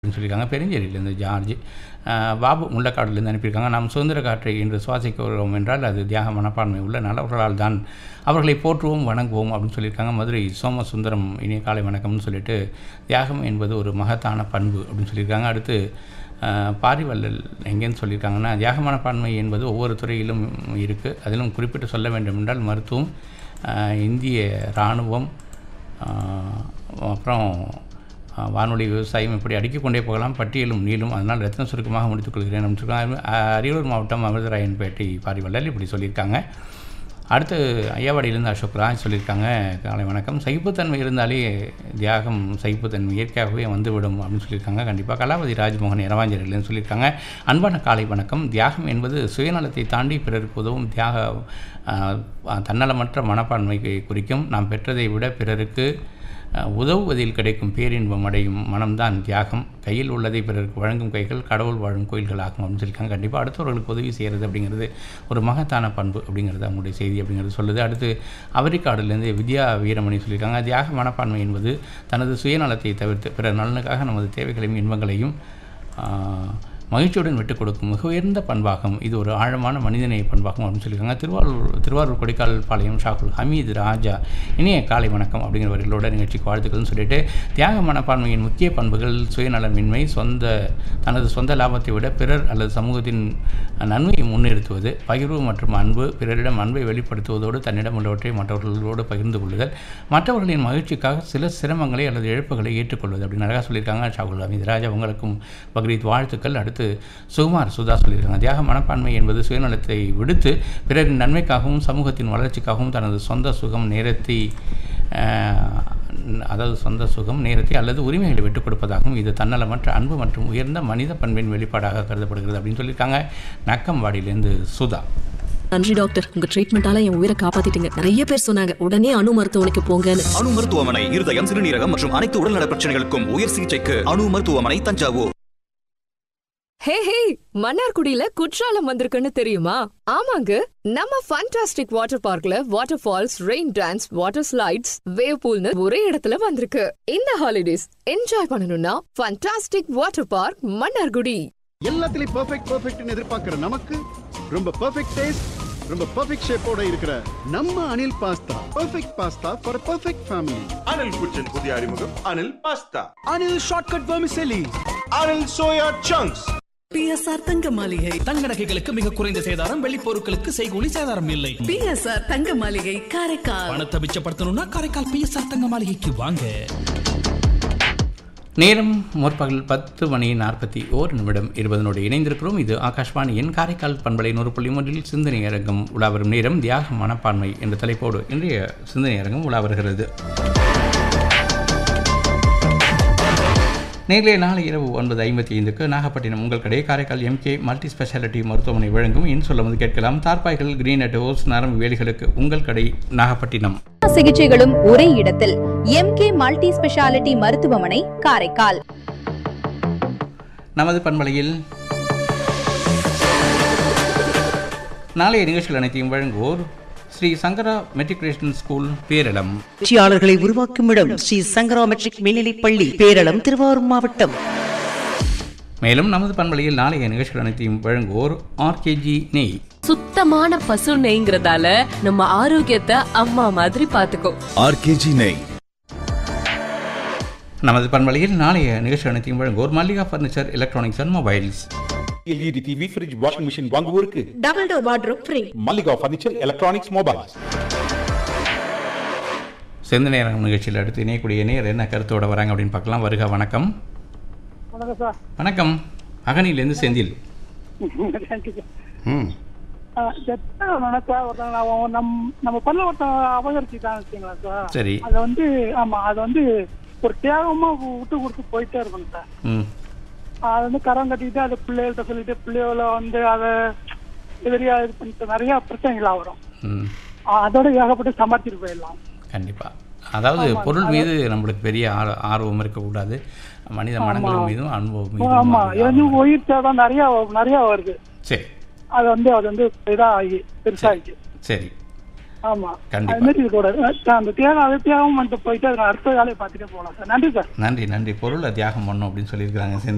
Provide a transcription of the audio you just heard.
அப்படின்னு சொல்லியிருக்காங்க பெருஞ்சேரியிலேருந்து ஜார்ஜ் அஹ், பாபு முள்ளக்காடுலேருந்து அனுப்பியிருக்காங்க நாம் சுதந்திர காற்றை இன்று சுவாசிக்கிறோம் என்றால் அது தியாக மனப்பான்மை உள்ள நல்லவர்களால் தான் அவர்களை போற்றுவோம் வணங்குவோம் அப்படின்னு சொல்லியிருக்காங்க மதுரை சோமசுந்தரம் இனிய காலை வணக்கம்னு சொல்லிட்டு தியாகம் என்பது ஒரு மகத்தான பண்பு அப்படின்னு சொல்லியிருக்காங்க அடுத்து அஹ், பாரிவள்ளல் எங்கேன்னு சொல்லியிருக்காங்கன்னா தியாக மனப்பான்மை என்பது ஒவ்வொரு துறையிலும் இருக்குது அதிலும் குறிப்பிட்டு சொல்ல வேண்டும் என்றால் மருத்துவம் அஹ், இந்திய இராணுவம் ஆஹ் அப்புறம் ஆஹ் வானொலி விவசாயம் இப்படி அடுக்கிக் கொண்டே போகலாம் பட்டியலும் நீளும் அதனால் ரத்ன சுருக்கமாக முடித்துக் கொள்கிறேன் அப்படின்னு சொல்லியிருக்காங்க. அஹ் அரியலூர் மாவட்டம் அமிர்தராயன்பேட்டை பாரிவள்ளல் இப்படி சொல்லியிருக்காங்க அடுத்து ஐயாவாடியிலேருந்து அசோக் ராஜ் சொல்லியிருக்காங்க காலை வணக்கம் சகிப்புத்தன்மை இருந்தாலே தியாகம் சகிப்புத்தன்மை இயற்கையாகவே வந்துவிடும் அப்படின்னு சொல்லியிருக்காங்க கண்டிப்பாக கலாவதி ராஜ்மோகன் இரவாஞ்சலிலேருந்து சொல்லியிருக்காங்க அன்பான காலை வணக்கம் தியாகம் என்பது சுயநலத்தை தாண்டி பிறருக்கு உதவும் தியாக ஆஹ், தன்னலமற்ற மனப்பான்மையை குறிக்கும் நாம் பெற்றதை விட பிறருக்கு அஹ், உதவுவதில் கிடைக்கும் பேரின்பம் அடையும் மனம்தான் தியாகம் கையில் உள்ளதை பிறருக்கு வழங்கும் கைகள் கடவுள் வாழும் கோயில்களாகும் அப்படின்னு சொல்லியிருக்காங்க கண்டிப்பாக அடுத்தவர்களுக்கு உதவி செய்கிறது அப்படிங்கிறது ஒரு மகத்தான பண்பு அப்படிங்கிறது அவங்களுடைய செய்தி அப்படிங்கிறது சொல்லுது அடுத்து அவரிக்காடுலேருந்து வித்யா வீரமணி சொல்லியிருக்காங்க தியாக மனப்பான்மை என்பது தனது சுயநலத்தை தவிர்த்து பிற நலனுக்காக நமது தேவைகளையும் இன்பங்களையும் ஆஹ், மகிழ்ச்சியுடன் விட்டுக் கொடுக்கும் மிக உயர்ந்த பண்பாகும் இது ஒரு ஆழமான மனிதநேய பண்பாகும் அப்படின்னு சொல்லியிருக்காங்க திருவாரூர் திருவாரூர் கொடிக்கால் பாளையம் ஷாகுல் ஹமீது ராஜா இனிய காலை வணக்கம் அப்படிங்கிறவர்களோட நிகழ்ச்சிக்கு வாழ்த்துக்கள்னு சொல்லிட்டு தியாக மனப்பான்மையின் முக்கிய பண்புகள் சுயநலமின்மை சொந்த தனது சொந்த லாபத்தை விட பிறர் அல்லது சமூகத்தின் நன்மையை முன்னிறுத்துவது பகிர்வு மற்றும் அன்பு பிறரிடம் அன்பை வெளிப்படுத்துவதோடு தன்னிடம் உள்ளவற்றை மற்றவர்களோடு பகிர்ந்து கொள்ளுதல் மற்றவர்களின் மகிழ்ச்சிக்காக சில சிரமங்களை அல்லது இழப்புகளை ஏற்றுக்கொள்வது அப்படின்னு அழகாக சொல்லியிருக்காங்க ஷாகுல் ஹமீது ராஜா உங்களுக்கும் பக்ரீத் வாழ்த்துக்கள் அடுத்து சுகுமார் சுதா சொல்லியிருக்காங்க தியாக மனப்பான்மை என்பது சுயநலத்தை விடுத்து பிறரின் நன்மைக்காகவும் சமூகத்தின் வளர்ச்சிக்காகவும் தனது சொந்த சுகம் நேரத்தை ஆஹ், அதாவது சொந்த சுகம் நேரத்தை அல்லது உரிமைகளை விட்டுக் கொடுப்பதாகவும் இது தன்னலமற்ற அன்பு மற்றும் உயர்ந்த மனித பண்பின் வெளிப்பாடாக கருதப்படுகிறது அப்படின்னு சொல்லியிருக்காங்க நக்கம்பாடியிலேருந்து சுதா நன்றி டாக்டர் உங்க ட்ரீட்மெண்டால என் உயிரை காப்பாத்திட்டீங்க நிறைய பேர் சொன்னாங்க உடனே அணு மருத்துவமனைக்கு போங்கன்னு அணு மருத்துவமனை இருதயம் சிறுநீரகம் மற்றும் அனைத்து உடல்நல பிரச்சனைகளுக்கும் உயர் சிகிச்சைக்கு அணு மருத்துவமனை தஞ்சாவூர் ஹே ஹே மன்னார்குடியில குற்றாலம் வந்திருக்குன்னு தெரியுமா ஆமாங்க நம்ம ஃபண்டாஸ்டிக் வாட்டர் பார்க்ல water falls rain dance water slides wave பூல்னு ஒரே இடத்துல வந்திருக்கு இந்த ஹாலிடேஸ் என்ஜாய் பண்ணணும்னா ஃபண்டாஸ்டிக் வாட்டர் பார்க் மன்னார்குடி எல்லாத்துலயும் பெர்ஃபெக்ட் பெர்ஃபெக்ட்னு எதிர்பார்க்கிற நமக்கு ரொம்ப பெர்ஃபெக்ட் டேஸ்ட் ரொம்ப பெர்ஃபெக்ட் ஷேப்போட இருக்கிற நம்ம Anil pasta perfect pasta for perfect family Anil kitchen புதிய அறிமுகம் Anil pasta Anil shortcut vermicelli Anil soya chunks PSR Thanga Maligai தங்க நகைகளுக்கு மிக குறைந்த சேதாரம் வெள்ளி பொருட்களுக்கு செய்கூலி சேதாரம் இல்லை பிஎஸ்ஆர் தங்க மாளிகை காரைக்கால் பணத்தை மிச்சப்படுத்தணும்னா காரைக்கால் பிஎஸ்ஆர் தங்க மாளிகைக்கு வாங்க நேரம் முற்பகல் பத்து மணி நாற்பத்தி ஓர் நிமிடம் இருபதனோடு இணைந்திருக்கிறோம் இது ஆகாஷ்வாணியின் காரைக்கால் பண்பலை நூறு புள்ளி மூன்றில் சிந்தனை அரங்கம் உலா வரும் நேரம் தியாக மனப்பான்மை என்ற தலைப்போடு இன்றைய சிந்தனை அரங்கம் உலா வருகிறது நேர்களே நாளை இரவு ஒன்பது ஐம்பத்தி ஐந்துக்கு நாகப்பட்டினம் உங்கள் கடை காரைக்கால் எம்கே மல்டி ஸ்பெஷாலிட்டி மருத்துவமனை வழங்கும் இன் சொல்ல வந்து கேட்கலாம் தார்பாய்கள் கிரீன் அட் ஹோஸ் நரம்பு வேலிகளுக்கு உங்கள் கடை நாகப்பட்டினம் சிகிச்சைகளும் ஒரே இடத்தில் எம்கே மல்டி ஸ்பெஷாலிட்டி மருத்துவமனை காரைக்கால் நமது பண்பலையில் நாளைய நிகழ்ச்சிகள் அனைத்தையும் வழங்குவோர் ஸ்ரீ சங்கரா மெட்ரிகுலேஷன் ஸ்கூல் பேரளம் வெற்றியாளர்களை உருவாக்கும் இடம் ஸ்ரீ சங்கரா மெட்ரிக் மேல்நிலைப் பள்ளி பேரளம் திருவாரூர் மாவட்டம் மேலும் நமது பண்பலையில் நாளைய நிகழ்ச்சிகள் அனைத்தையும் வழங்குவோர் ஆர்கேஜி நெய் சுத்தமான பசு நெய்ங்கிறதால நம்ம ஆரோக்கியத்தை அம்மா மாதிரி பாத்துக்கோ ஆர்கேஜி நெய் நமது பண்பலையில் நாளைய நிகழ்ச்சிகள் அனைத்தையும் வழங்குவோர் Mallika furniture electronics and mobiles LED TV fridge washing machine வாங்குவோருக்கு double door wardrobe free Mallika furniture electronics mobiles சிந்த நேரம் நிகழ்ச்சியில் அடுத்து இணையக்கூடிய நேர் என்ன கருத்தோட வராங்க அப்படின்னு பார்க்கலாம் வருக வணக்கம் வணக்கம் சார் வணக்கம் அகனியிலேருந்து செந்தில் ம் நினைச்சா ஒருத்தங்க அவன் நம் நம்ம பண்ண ஒருத்தன் அபகரிச்சுட்டான்னு வச்சுங்களா சார் சரி அதை வந்து ஆமா அதை வந்து ஒரு தியாகமா விட்டு கொடுத்து போயிட்டே இருக்கணும் சார் ம் அது வந்து கரம் கட்டிட்டு அதை பிள்ளைகள்கிட்ட சொல்லிட்டு பிள்ளைகள வந்து அதை எதிரியா இது பண்ணிட்டு நிறைய பிரச்சனைகளா வரும் ம் ஆ, அதோட ஏகப்பட்டு சமாளிச்சுட்டு போயிடலாம் கண்டிப்பாக அதாவது பொருள் மீது நம்மளுக்கு பெரிய ஆர் ஆர்வம் இருக்கக்கூடாது மனித மனங்கள் மீதும் அனுபவம் ஆமா இது வந்து மீதும் உயிர் சேதம் நிறைய நிறைய வருது சரி அது வந்து அது வந்து இதா ஆகி பெருசாகி சரி ஆமா கண்டிப்பா. அது மாதிரி இருக்கக்கூடாது அஹ் அந்த தியாகம் அது தியாகம் பண்ணிட்டு போயிட்டு அதுக்கு அடுத்த வேலையை பார்த்துட்டே போகலாம் சார் நன்றி சார் நன்றி நன்றி பொருளை தியாகம் பண்ணும் அப்படின்னு சொல்லியிருக்கிறாங்க செந்தில்